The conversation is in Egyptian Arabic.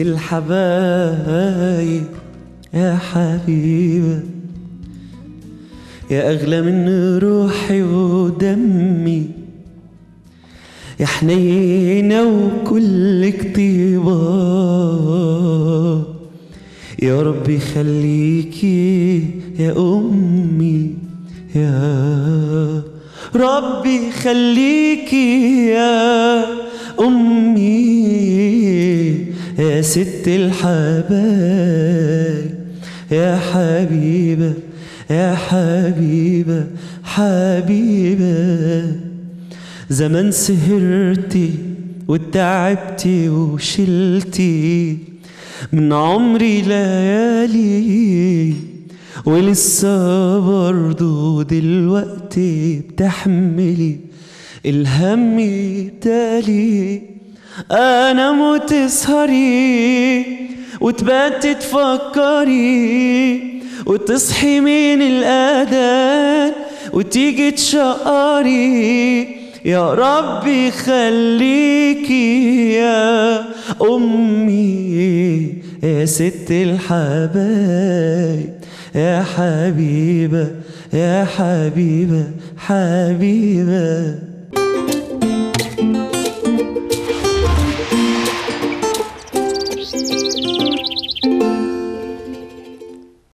الحبايب يا حبيبة يا أغلى من روحي ودمي يا حنينة وكلك طيبة يا ربي خليكي يا أمي يا ربي خليكي يا أمي يا ست الحبايب يا حبيبة يا حبيبة حبيبة زمان سهرتي وتعبتي وشلتي من عمري ليالي ولسه برضو دلوقتي بتحملي الهم تالي انا موت تسهري وتبات تفكري وتصحي من الاذان وتيجي تشقري يا ربي خليكي يا امي يا ست الحبايب يا حبيبه يا حبيبه حبيبه